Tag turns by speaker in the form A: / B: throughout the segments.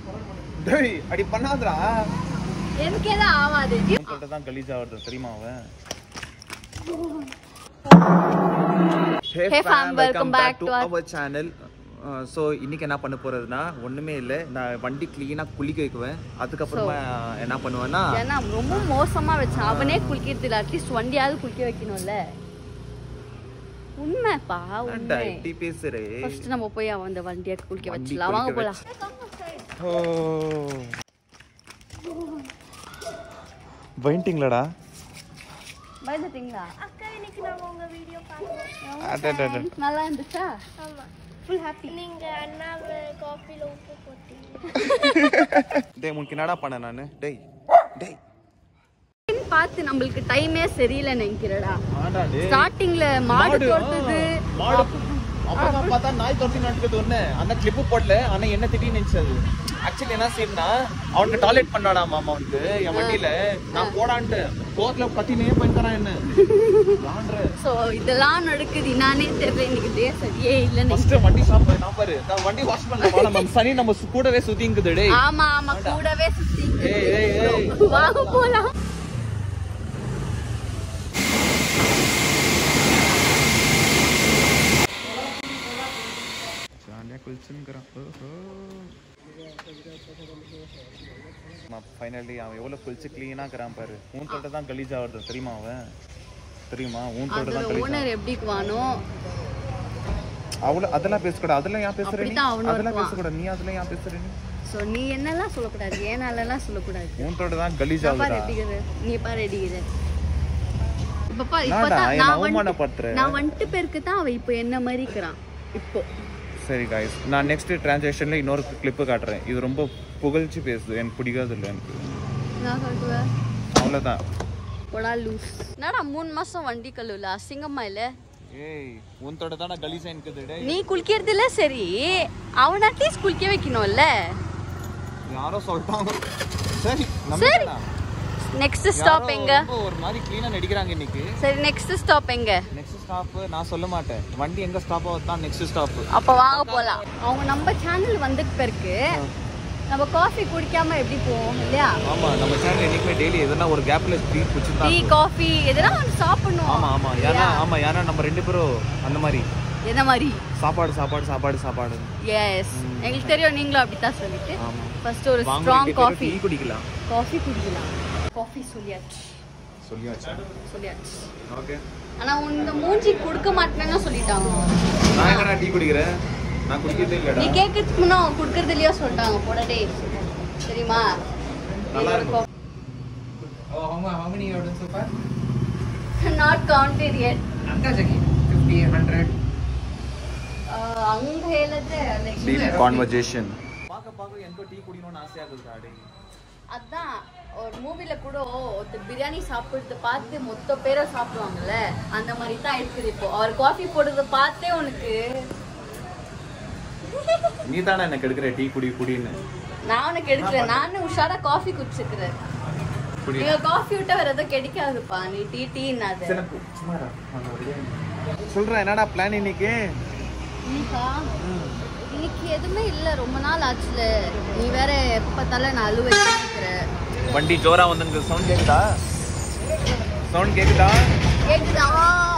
A: டேய் அடி பண்ணாதடா
B: எனக்கு எதுவும் ஆகாது
A: உங்கள்கிட்ட தான் கலீஜ் ஆகுறது தெரியுமா அவன்
B: Hey fam, welcome back to our-
A: அவர் சேனல் ஸோ இன்னைக்கு என்ன பண்ண போறதுன்னா ஒண்ணுமே இல்லை நான் வண்டி க்ளீனாக குளிக்க வைக்குவேன் அதுக்கப்புறமா என்ன பண்ணுவேன்னா
B: ஏன்னா ரொம்ப மோசமா வச்சான் அவனே குளிக்கிறது இல்லை அட்லீஸ்ட் வண்டியாவது குளிக்க வைக்கணும்ல உண்மைப்பா உண்மை
A: டீ பேசுறே
B: ஃபர்ஸ்ட் நம்ம போய் அவன் அந்த வண்டியை குளிக்க
A: வண்டி
B: வச்சிடலாம் வாங்க
A: குளிக்க
B: போலாம்
A: ஓ பயன்ட்டிங்களடா
B: பயந்துட்டீங்களா
C: அக்கா இன்னைக்கு நாங்க உங்க வீடியோ பார்த்தோம்
A: அடடட.
B: நல்லா இருந்துச்சா
C: ஆமா
B: ஃபுல் ஹாப்பி
C: நீங்க அண்ணாவை காஃபில உப்பு போட்டீங்க
A: டேய் உனக்கு என்னடா பண்ண நானு டேய் டேய்
B: பார்த்து நம்மளுக்கு டைமே சரியில்லை நினைக்கிறடா
A: ஆடா டேய்
B: ஸ்டார்டிங்ல மாடு
A: மாடு,
B: தொடுத்தது
A: ஆ, மாடு. அப்புறமா பார்த்தா நாய் தொட்டி நடக்குது ஒண்ணு அந்த கிளிப்பு போடல ஆனா என்ன திட்டி நினைச்சு அது ஆக்சுவலி என்ன செய்யணும்னா அவனுக்கு டாய்லெட் பண்ணாடா மாமா அவனுக்கு என் வண்டியில நான் போடான்ட்டு கோர்ட்ல கத்தினே பண்ணிக்கிறான் என்ன வான்ற
B: ஸோ இதெல்லாம் நடக்குது என்னானே தெரியல இன்னைக்கு டே சரியே இல்லைன்னு
A: ஃபர்ஸ்ட் வண்டி ஷாப் நான் பாரு நான் வண்டி வாஷ் பண்ணல வாழ மேம் சனி நம்ம சு- கூடவே சுத்திங்குது டேய்
B: ஆமா ஆமா கூடவே சுத்தி
A: ஏய் ஏய் ஏய்
B: வாங்க போலாம்
A: ஜாலியாக குளிச்சுங்கிறான் ஓஹோ ஃபைனலி அவன் எவ்வளோ குளிச்சு க்ளீனாக இருக்கிறான் பாரு உன் தொட்ட தான் கலீஜ் ஆகுறது தெரியுமா அவன் தெரியுமா உன் தொட்ட
B: அதுல
A: தான் கலீஜ்
B: ஓனர் எப்படி வானோ
A: அவ்வளோ அதெல்லாம் பேசக்கூடாது அதெல்லாம் ஏன் பேசுற நீ
B: அப்படித்தான் அவனும்
A: அதெல்லாம்
B: இருப்பான்.
A: பேசக்கூடாது நீ அதெல்லாம் ஏன் பேசுற நீ
B: ஸோ நீ என்னெல்லாம் சொல்லக்கூடாது ஏனாலலாம் சொல்லக்கூடாது
A: உன் தொட்ட தான் கலீஜ்
B: நான் பாரு
A: ஆகுதுடா
B: எப்படிங்குது நீ பாரு எப்படிங்குது இப்ப பாரு
A: நான்டா,
B: இப்பதான்
A: என்னை
B: நான் வந்துட்டு
A: அவமானப்படுத்துற.
B: நான் வந்துட்டு பேருக்கு தான் அவன் இப்போ என்ன மாதிரி இருக்கிறான் இப்போ
A: சரி காய்ஸ் நான் நெக்ஸ்ட் டிரான்சாக்ஷனில் இன்னொரு கிளிப்பு காட்டுறேன் இது ரொம்ப புகழ்ச்சி பேசுது எனக்கு பிடிக்காது இல்லை எனக்கு
B: நான் சொல்லுவேன்
A: அவ்வளோதான்
B: போடா லூஸ் என்னடா மூணு மாசம் வண்டி கழுவுல அசிங்கமா இல்ல
A: ஏய் உன் தொட்ட தானே கலீஜாக இருக்குது டேய்
B: நீ குளிக்கிறதுல சரி அவன் அட்லீஸ்ட் குளிக்க வைக்கணும்ல
A: யாரோ சொல்லிட்டாங்க சரி
B: சரி
A: நம்பிட்டேனா?
B: நெக்ஸ்ட் ஸ்டாப்
A: யாரோ
B: எங்க
A: ரொம்ப ஒரு மாதிரி க்ளீனாக நடிக்கிறாங்க இன்னைக்கு
B: சரி நெக்ஸ்ட் ஸ்டாப் எங்க
A: நெக்ஸ்ட் ஸ்டாப் நான் சொல்ல மாட்டேன் வண்டி எங்க ஸ்டாப் ஆகுது தான் நெக்ஸ்ட் ஸ்டாப்
B: அப்ப வாங்க போலாம் அவங்க நம்ம சேனல் வந்துட்டு பிறகு நம்ம காஃபி குடிக்காம எப்படி போவோம் இல்லையா
A: ஆமா நம்ம சேனல் என்னைக்குமே டெய்லி எதனா ஒரு கேப்ல டீ குடிச்சுதான்
B: டீ காஃபி எதனா ஒன்று சாப்பிடணும்
A: ஆமா ஆமா ஏன்னா ஆமா ஏன்னா நம்ம ரெண்டு பேரும் அந்த மாதிரி
B: எந்த மாதிரி
A: சாப்பாடு சாப்பாடு சாப்பாடு சாப்பாடு
B: எஸ் எங்களுக்கு தெரியும் நீங்களும் அப்படித்தான் சொல்லிட்டு
A: ஆமா
B: ஃபர்ஸ்ட் ஒரு
A: வாங்க
B: ஸ்ட்ராங்
A: ரெண்டு பேரும்
B: காஃபி
A: டீ குடிக்கலாம்
B: காஃபி குடிக்கலாம் காஃபி சொல்லியாச்சு
A: சொல்லியாச்சு
B: சொல்லியாச்சு
A: ஓகே
B: ஆனா இந்த மூஞ்சி கொடுக்க மாட்டேன்னு சொல்லிட்டாங்க
A: நான் எங்கடா டீ குடிக்கிறேன் நான் குடிக்கிறதே
B: நீ
A: இல்லடா
B: கேட்கறதுக்கு முன்ன அவங்க கொடுக்கறது இல்லையோ சொல்லிட்டாங்க போடடே தெரியுமா
A: நல்லா இருக்கும்.
D: Oh, how, mu- how many you have done so far?
B: Not counted yet
D: Antazaki, 50, 100.
B: அங்க ಹೇಳದೆ
A: டீப் கான்வர்சேஷன் பாக்க பாக்க எனக்கு டீ குடிக்கணும்னு ஆசையா இருக்குடா டேய்
B: அதான் ஒரு மூவில கூட ஒருத்தர் பிரியாணி சாப்பிடுறத பார்த்து மொத்த பேரும் சாப்பிடுவாங்கல்ல அந்த மாதிரி தான் இருக்குது இப்போ அவர் காஃபி போடுறத பார்த்தே உனக்கு
A: நீ தானே எனக்கு எடுக்கிற டீ குடி குடின்னு
B: நான் உனக்கு எடுக்கிறேன் நானும் உஷாரா காஃபி குடிச்சுக்கிறேன்
A: குடி
B: நீங்க காஃபி விட்டா வேற எதுவும் கிடைக்காதுப்பா நீ டீ டீன்னாது
A: சரி, நான் சும்மாடா. நான் ready சொல்றேன் என்னடா பிளான் இன்னைக்கு
B: இன்னைக்கா இன்னைக்கு எதுவுமே இல்ல ரொம்ப நாள் ஆச்சுல நீ வேற எப்ப தலை நான் அழுவ கேட்கிற
A: வண்டி ஜோரா வந்துங்க சவுண்ட் கேக்குதா சவுண்ட் கேக்குதா
B: கேக்குதா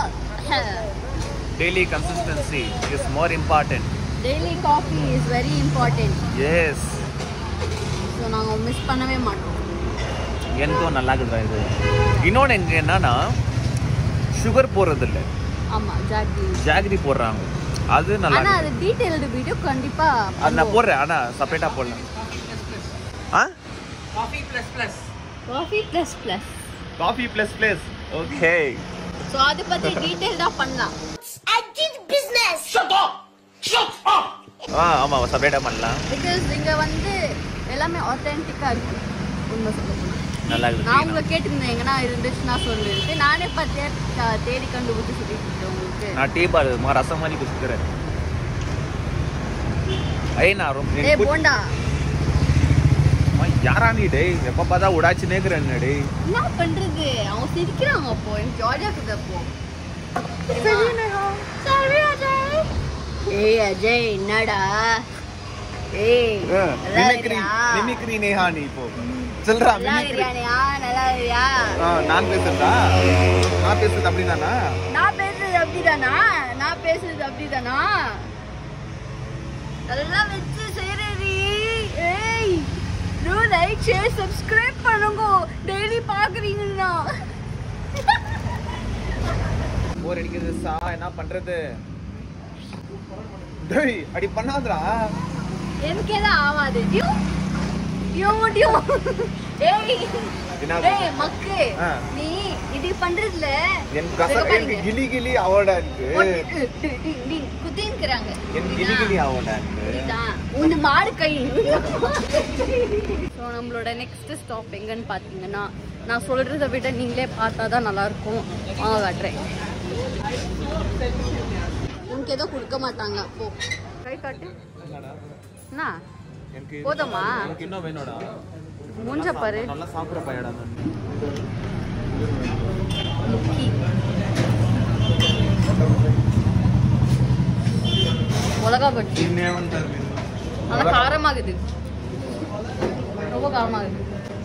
A: daily consistency is more important
B: daily coffee is very important
A: yes
B: so நாங்கள் மிஸ் பண்ணவே மாட்டோம்
A: எனக்கும் நல்லா இருக்குதா இது இன்னொன்று எங்க என்னன்னா சுகர் போடுறது இல்லை
B: ஆமா ஜாக்கி
A: ஜாகிரி போடுறாங்க அது நல்லா
B: ஆனா
A: இருக்கு
B: அது டீடைல்டு வீடியோ கண்டிப்பா
A: அது நான் போடுறேன் ஆனா செப்பரேட்டா போடலாம் ஆ
D: Coffee plus plus.
B: Coffee plus plus
A: coffee plus plus okay
B: so அதை பத்தி டீடைல்டாக பண்ணலாம்
A: ஆ ஆமா செப்பரேட்டா பண்ணலாம்
B: பிகாஸ் இங்க வந்து எல்லாமே ஆத்தென்டிக்கா இருக்கு உண்மை சொல்ல போனா.
A: நல்லா
B: நான்
A: இருக்குது
B: உங்களை கேட்டிருந்தேன் எங்கன்னா இருந்துச்சுன்னா சொல்லிருக்கு நானே பார்த்தியா த- தேடி கண்டுபிடிச்சு சொல்லிட்டு இருக்கேன் உங்களுக்கு
A: நான் டீ பாரு மா ரசம் மாதிரி குடிச்சுக்கிறேன் ஐய் நான் ரொம்ப
B: ஏ
A: எனக்கு பிடிச்ச-
B: போண்டா
A: அம்மா, யாரா நீ டேய் எப்ப பார்த்தா உடாச்சு நேக்குறேன் டேய்
B: என்ன பண்றது அவங்க சிரிக்கிறாங்க அப்போ எனக்கு ஜாலியா இருக்குது அப்போ சரி அஜய் ஏய் அஜய் என்னடா ஏய் நல்லா
A: மிமிக்ரி
B: இருக்கியா?
A: மிமிக்ரி நேஹா நீ இப்போ சொல்றா
B: நல்லா
A: மிமிக்ரி
B: இருக்கியானியா நல்லா இருக்கியா
A: ஆ, நான் பேசுறதா நான் பேசுறது அப்படிதானா
B: நான் பேசுறது அப்படிதானா நான் பேசுறது அப்படிதானா அதெல்லாம் வச்சு செய்யறடி ஏய் நோ லைக் ஷேர் சப்ஸ்கிரைப் பண்ணுங்க டெய்லி பாக்குறீங்கன்னா
A: போர் அடிக்கிறது சா என்ன பண்றது டேய் அடி பண்ணாதடா
B: எனக்கு எதுவும் ஆகாது டியூ டியூ டியூ ஏய்
A: என்னது?
B: ஏய் மக்கு
A: ஆ.
B: நீ இது பண்றதுல
A: என் கச
B: இங்க
A: எனக்கு
B: பாருங்க.
A: கிளி கிளி அவட இருக்கு
B: குத்தின்னுக்குறாங்க
A: என் கிளி கிளி அவட இருக்கு
B: இதுதான் உன் மாடு கை ஸோ நம்மளோட நெக்ஸ்ட் ஸ்டாப் எங்கன்னு பார்த்தீங்கன்னா நான் சொல்றதை விட நீங்களே பார்த்தா தான் நல்லா இருக்கும் வாங்க காட்டுறேன் உனக்கு எதுவும் கொடுக்க மாட்டாங்க போ கை காட்டு என்ன
A: எனக்கு
B: போதுமா?
A: எனக்கு இன்னும் வேணும்டா
B: மூஞ்ச பாரு
A: நல்லா சாப்பிடுற பையடா நான்
B: முக்கி மிளகா பச்சி நல்லா காரமாகுது ரொம்ப காரமாகுது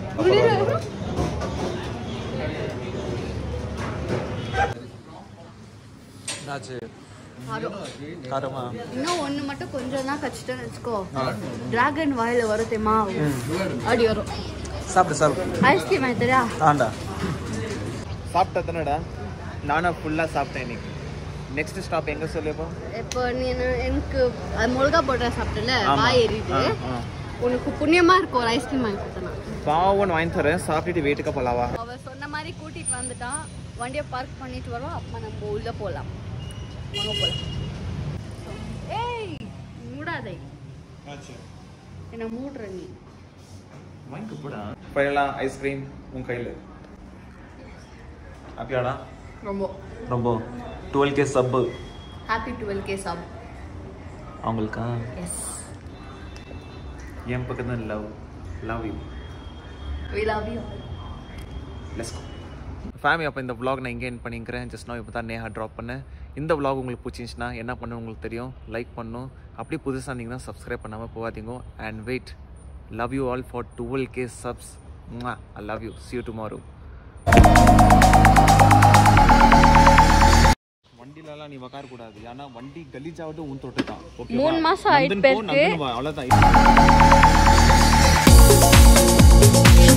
A: என்னாச்சு
B: காரம்.
A: காரமா
B: இன்னும் ஒண்ணு மட்டும் கொஞ்சம் தான் கச்சிட்டேன்னு வச்சுக்கோ டிராகன் வாயில வரும் தெரியுமா அப்படி வரும்
A: சாப்பிடு சாப்பிடு
B: ஐஸ்கிரீம் ஆயி தெரியா
A: ஆண்டா சாப்பிட்டா தானடா நானும் ஃபுல்லா சாப்பிட்டேன் இன்னைக்கு நெக்ஸ்ட் ஸ்டாப் எங்க சொல்லுப்போ
B: இப்போ நீ என்ன- எனக்கு அது மிளகா போட்ட சாப்பிட்டல
A: ஆமா.
B: வாய் எரியுது
A: ஆ, ஆ.
B: உனக்கு புண்ணியமா இருக்கும் ஒரு ஐஸ்கிரீம் வாங்கி கொடுத்தனா
A: பாவன் வாங்கி தரேன் சாப்பிட்டுட்டு வீட்டுக்கு போலாவா
B: அவ சொன்ன மாதிரி கூட்டிட்டு வந்துட்டான் வண்டியை பார்க் பண்ணிட்டு வரோம் அப்ப நம்ம உள்ள போலாம் வாங்க போலாம் ஏய் மூடாதே என்ன மூடுற நீ
A: வாங்கி போடா ஃபைனலாக ஐஸ்கிரீம் உன் கையில் அப்படியாடா
B: ரொம்ப
A: ரொம்ப twelve K sub
B: happy twelve K sub
A: அவங்களுக்கா
B: எஸ்
A: என் பக்கம் தான் love love you
B: we love you
A: let's go family அப்போ இந்த vlog நான் இங்கே என் பண்ணிக்கிறேன் ஜஸ்ட் நான் இப்போ தான் நேஹா ட்ராப் பண்ணேன் இந்த vlog உங்களுக்கு பிடிச்சிருந்துச்சுன்னா என்ன பண்ணணும் உங்களுக்கு தெரியும் லைக் பண்ணணும் அப்படியே புதுசாக இருந்தீங்கன்னா சப்ஸ்கிரைப் பண்ணாமல் போகாதீங்க and wait love you all for twelve K subs I love you see you tomorrow வண்டிலலாம் நீ உக்கார கூடாது ஏன்னா வண்டி கலீஜாவது உன் தொட்டு தான்
B: மூணு மாசம் ஆயிட்டு போயிருக்கு.
A: அவ்வளோதான்